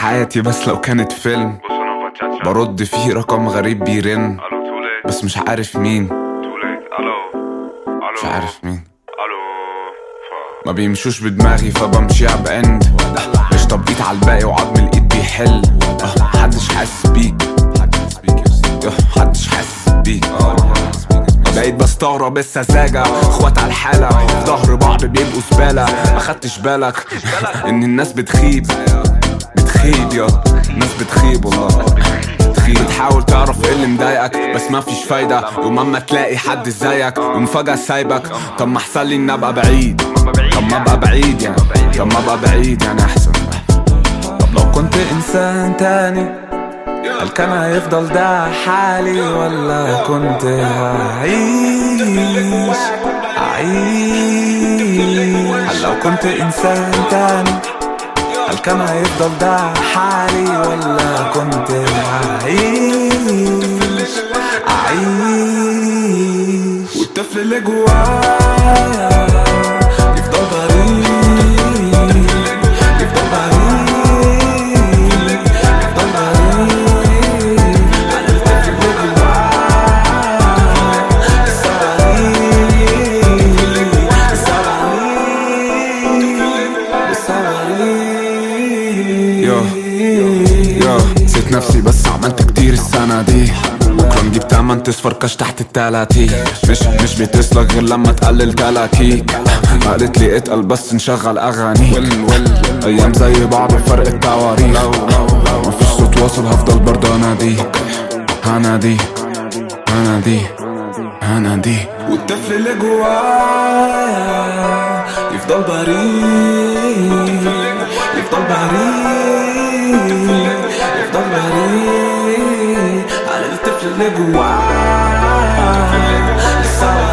حياتي بس لو كانت فيلم برد فيه رقم غريب بيرن بس مش عارف مين مش عارف مين ما بيمشوش بدماغي فبمشيها باند مش طبقيت على الباقي وعظم الايد بيحل آه، محدش حاسس بيك آه، محدش حاسس بيك بقيت بستغرب السذاجة اخوات على الحالة في ظهر بعض بيبقوا زبالة ما خدتش بالك ان الناس بتخيب بتخيب يا الناس بتخيب والله بتخيب بتحاول تعرف ايه اللي مضايقك بس ما فيش فايدة يوم اما تلاقي حد زيك يوم فجأة سايبك طب ما احسن لي اني ابقى بعيد طب ما ابقى بعيد يعني طب ما ابقى بعيد يعني احسن طب لو كنت انسان تاني هل كان هيفضل ده حالي ولا كنت هعيش أعيش هل لو كنت إنسان تاني هل كان هيفضل ده حالي ولا كنت هعيش أعيش والطفل اللي جوايا يفضل بريء يفضل بريء يفضل بريء على الطفل اللي جوايا لسه بريء لسه بريء لسه بريء يا يا نسيت نفسي بس عملت كتير السنة دي بكرة نجيب تمن تسفركش تحت التلاتي مش مش بتسلك غير لما تقلل تلاكيك قالت لي اتقل بس نشغل اغاني ايام زي بعض فرق التواريخ مفيش صوت واصل هفضل برضه اناديك هنادي هنادي هنادي والطفل اللي جوايا يفضل بريء يفضل بريء يفضل بريء على الطفل اللي جوايا لسه